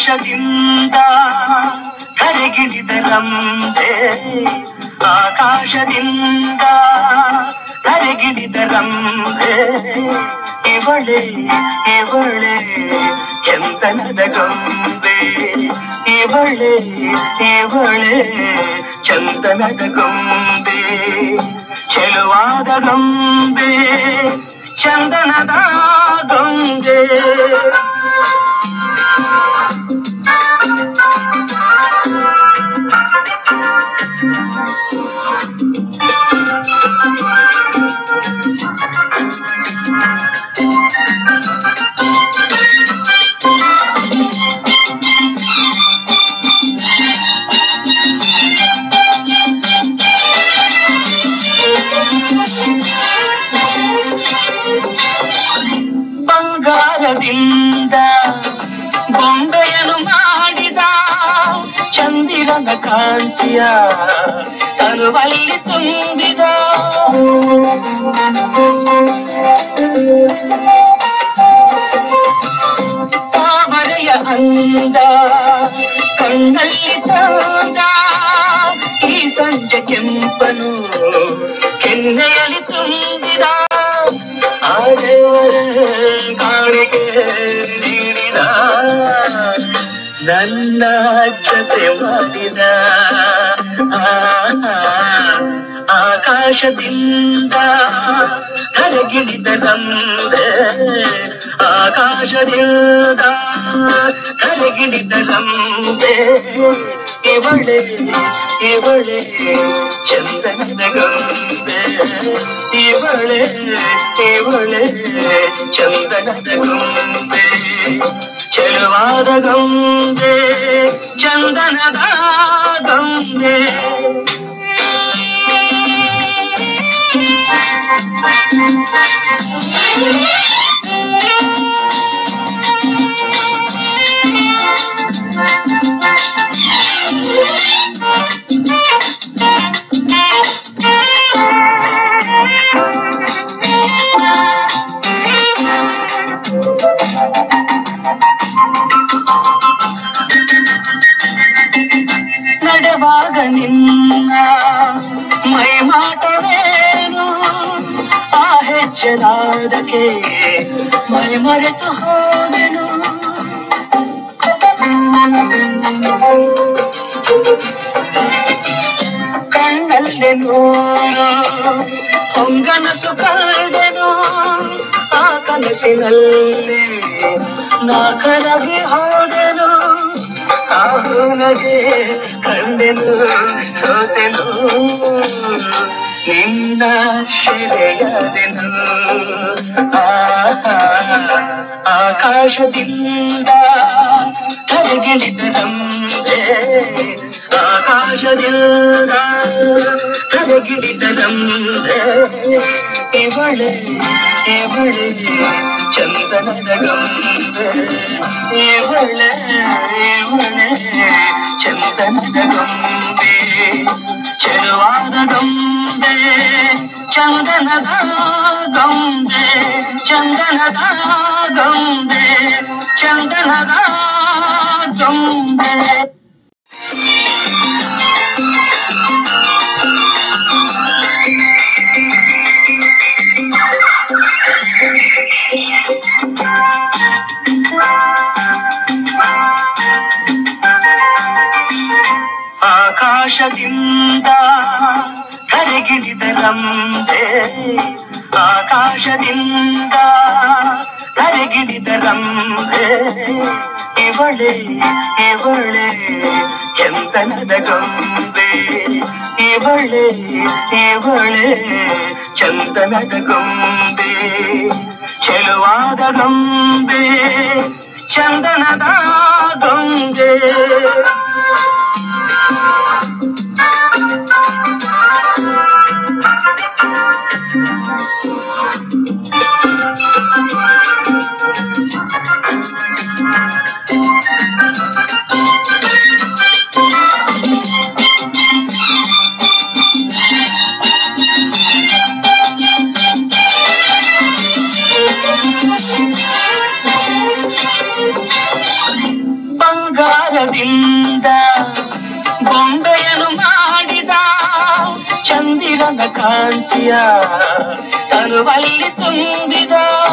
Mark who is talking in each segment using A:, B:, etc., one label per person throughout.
A: ಆಕಾಶದಿಂದ ಕರೆಗಿಡಿದರಂತೆ ಆಕಾಶದಿಂದ ಕರೆಗಿಡಿದರಂತೆ ಇವಳೆ ಇವಳೆ ಚಂದನದ ಗೊಂಬೆ ಇವಳೆ ಇವಳೆ ಚಂದನದ ಗೊಂಬೆ ಚೆಲುವಾದ ಗೊಂಬೆ ಚಂದನದ ಗೊಂಬೆ ಬಂಗಾರದಿಂದ ಬೊಂಬೆಯನ್ನು ಮಾಡಿದ ಚಂದಿರನ ಕಾಂತಿಯ ತರುವಲ್ಲಿ ತುಂಬಿದ ತಾವರೆಯ ಅಂದ ಕಣ್ಣಲ್ಲಿ ತಂದ ಈ ಸಂಜೆ ಕೆಂಪನು ಕೆನ್ನೆಯಲ್ಲಿ ತುಂಬಿದ ಆದೇವರ ಕಾಣಿಕೆ ನೀಡಿದ ನನ್ನ ಜೊತೆ ಮಾಡಿದ ಆ, ಆಕಾಶದಿಂದ ಕರಗಿಳಿದ ನಂದೆ ಆಕಾಶದಿಂದ ಕರಗಿಳಿದ ನಂದೆ ಇವಳೆ ಇವಳೆ ಚಂದನದ ಗೊಂಬೆ ಇವಳೆ ಇವಳೆ ಚಂದನದ ಗೊಂಬೆ ಚೆಲುವಾದ ಗೊಂಬೆ ಚಂದನದ ಗೊಂಬೆ ನಡೆವಾಗ ನಿನ್ನ ಮೈ ಮಾಟವೇನು ಆ ಹೆಜ್ಜೆನಾದಕ್ಕೆ ಮೈ ಮರೆತು ಹೋದೆನು ಕಣ್ಣಲ್ಲಿ ನೂರು ಹೊಂಗನಸು ಕಂಡೆನು ಆ ಕನಸಿನಲ್ಲಿ ನಾ ಕರಗಿ ಹೋದೆನು ಆಹುನಗೆ ಕಂಡೆನು ಸೋತೆನು ನಿನ್ನ ಸೆರೆಯಾದೆನು ಆ, ಆಕಾಶದಿಂದ ಕರಗಿಳಿದರಂತೆ ಆಕಾಶದಿಂದ ಕರಗಿಳಿದರಂತೆ ಇವಳೆ ಇವಳೆ ಚಂದನದ ಗೊಂಬೆ ಇವಳೆ ಇವಳೆ ಚಂದನದ ಗೊಂಬೆ ಚೆಲುವಾದ ಗೊಂಬೆ ಚಂದನದ ಗೊಂಬೆ ಚಂದನದ ಗೊಂಬೆ ಚಂದನದ ಗೊಂಬೆ ಆಕಾಶದಿಂದ ಕರಗಿಳಿದರಂತೆ ಆಕಾಶದಿಂದ ಕರಗಿಳಿದರಂತೆ ಇವಳೆ ಇವಳೆ ಚಂದನದ ಗೊಂಬೆ ಇವಳೆ ಇವಳೆ ಚಂದನದ ಗೊಂಬೆ ಚೆಲುವಾದ ಗೊಂಬೆ ಚಂದನದ ಗೊಂಬೆ ಚಂದನ ಕಾಂತಿಯ ತರುವಲ್ಲಿ ತುಂಬಿದ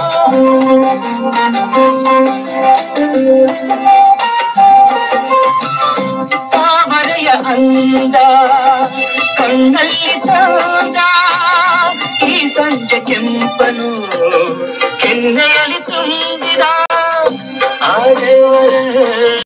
A: ತಾವರೆಯ ಅಂದ ಕಣ್ಣಲ್ಲಿ ತಂದ ಈ ಸಂಜೆ ಕೆಂಪನು ಕೆನ್ನೆಯಲ್ಲಿ ತುಂಬಿದ ಆ ದೇವರೇ